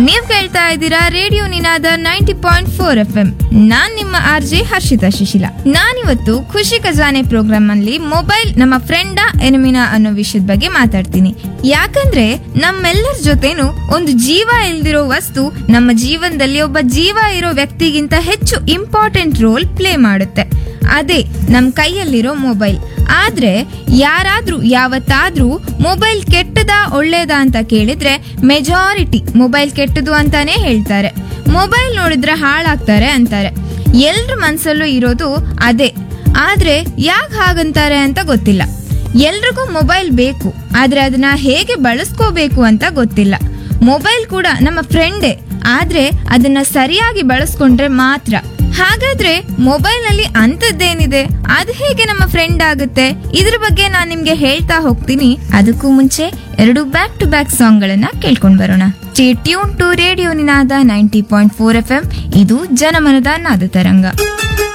ನೀವ್ ಕೇಳ್ತಾ ಇದ್ದೀರಾ radio Ninaada ninety point four F M ನಾನ್ ನಿಮ್ಮ ಆರ್ ಜೆ ಹರ್ಷಿತಾ ಶಿಶಿಲ ನಾನಿವತ್ತು ಖುಷಿ ಖಜಾನೆ ಪ್ರೋಗ್ರಾಮ್ ಅಲ್ಲಿ ಮೊಬೈಲ್ ನಮ್ಮ ಫ್ರೆಂಡ ಎನಿಮಿನಾ ಅನ್ನೋ ವಿಷಯದ ಬಗ್ಗೆ ಮಾತಾಡ್ತೀನಿ ಯಾಕಂದ್ರೆ ನಮ್ಮೆಲ್ಲರ ಜೊತೆನೂ ಒಂದು ಜೀವ ಇಲ್ದಿರೋ ವಸ್ತು ನಮ್ಮ ಜೀವನದಲ್ಲಿ ಒಬ್ಬ ಜೀವ ಇರೋ ವ್ಯಕ್ತಿಗಿಂತ ಹೆಚ್ಚು ಇಂಪಾರ್ಟೆಂಟ್ ರೋಲ್ ಪ್ಲೇ ಮಾಡುತ್ತೆ ಅದೇ ನಮ್ ಕೈಯಲ್ಲಿರೋ ಮೊಬೈಲ್ ಆದ್ರೆ ಯಾರಾದ್ರೂ ಯಾವತ್ತಾದ್ರೂ ಮೊಬೈಲ್ ಕೆಟ್ಟದಾ ಒಳ್ಳೇದಾ ಅಂತ ಕೇಳಿದ್ರೆ ಮೆಜಾರಿಟಿ ಮೊಬೈಲ್ ಕೆಟ್ಟದು ಅಂತಾನೆ ಹೇಳ್ತಾರೆ ಮೊಬೈಲ್ ನೋಡಿದ್ರೆ ಹಾಳಾಗ್ತಾರೆ ಅಂತಾರೆ ಎಲ್ರ ಮನ್ಸಲ್ಲೂ ಇರೋದು ಅದೇ ಆದ್ರೆ ಯಾಕೆ ಹಾಗಂತಾರೆ ಅಂತ ಗೊತ್ತಿಲ್ಲ ಎಲ್ರಿಗೂ ಮೊಬೈಲ್ ಬೇಕು ಆದ್ರೆ ಅದನ್ನ ಹೇಗೆ ಬಳಸ್ಕೋಬೇಕು ಅಂತ ಗೊತ್ತಿಲ್ಲ ಮೊಬೈಲ್ ಕೂಡ ನಮ್ಮ ಫ್ರೆಂಡೇ ಆದ್ರೆ ಅದನ್ನ ಸರಿಯಾಗಿ ಬಳಸ್ಕೊಂಡ್ರೆ ಮಾತ್ರ ಹಾಗಾದ್ರೆ ಮೊಬೈಲ್ ಅಲ್ಲಿ ಅಂತದ್ದೇನಿದೆ ಅದು ಹೇಗೆ ನಮ್ಮ ಫ್ರೆಂಡ್ ಆಗುತ್ತೆ ಇದ್ರ ಬಗ್ಗೆ ನಾನು ನಿಮ್ಗೆ ಹೇಳ್ತಾ ಹೋಗ್ತೀನಿ ಅದಕ್ಕೂ ಮುಂಚೆ ಎರಡು ಬ್ಯಾಕ್ ಟು ಬ್ಯಾಕ್ ಸಾಂಗ್ ಗಳನ್ನ ಕೇಳ್ಕೊಂಡ್ ಬರೋಣ tune to radio Ninaada ninety point four F M ಇದು ಜನಮನದ ನಾದ ತರಂಗ